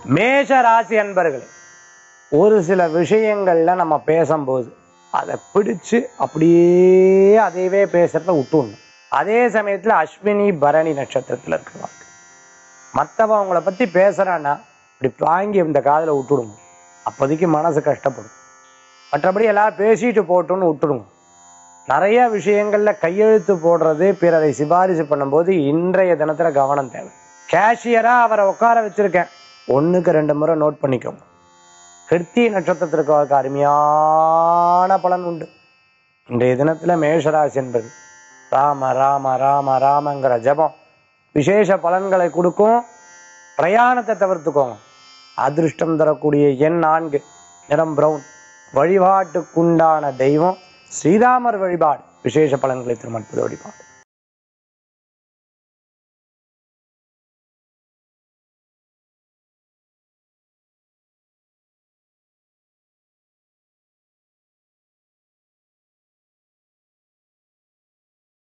மேஷ ராசி அன்பர்களே ஒரு சில விஷயங்கள்ல நம்ம பேசும்போது அதை பிடிச்சு அப்படியே அதையவே பேசுறத விட்டுடணும் அதே சமயத்துல அஸ்வினி பரணி நட்சத்திரத்துல இருக்கிறவங்க மற்றவன் அவங்கள பத்தி பேசுறான்னா இப்படி வாங்கி இந்த காதுல விட்டுடுங்க அப்போதைக்கு மனசு கஷ்டப்படும் மற்றபடி எல்லாரும் பேசிட்டு போட்டோன்னு விட்டுடுங்க நிறைய விஷயங்கள்ல கையெழுத்து போடுறது பிறரை சிபாரிசு பண்ணும்போது இன்றைய தினத்துல கவனம் தேவை கேஷியரா அவரை உட்கார வச்சிருக்கேன் ஒண்ணுக்கு ரெண்டு முறை நோட் பண்ணிக்கோங்க கிருத்தி நட்சத்திரத்திற்கு அவருக்கு அருமையான பலன் உண்டு இன்றைய தினத்துல மேஷராசி என்பது ராம ராம ராம ராமங்கிற ஜபம் விசேஷ பலன்களை கொடுக்கும் பிரயாணத்தை தவிர்த்துக்கோங்க அதிர்ஷ்டம் தரக்கூடிய எண் நான்கு நிறம் பிரவுன் வழிபாட்டுக்குண்டான தெய்வம் ஸ்ரீராமர் வழிபாடு விசேஷ பலன்களை திருமணப்பது வழிபாடு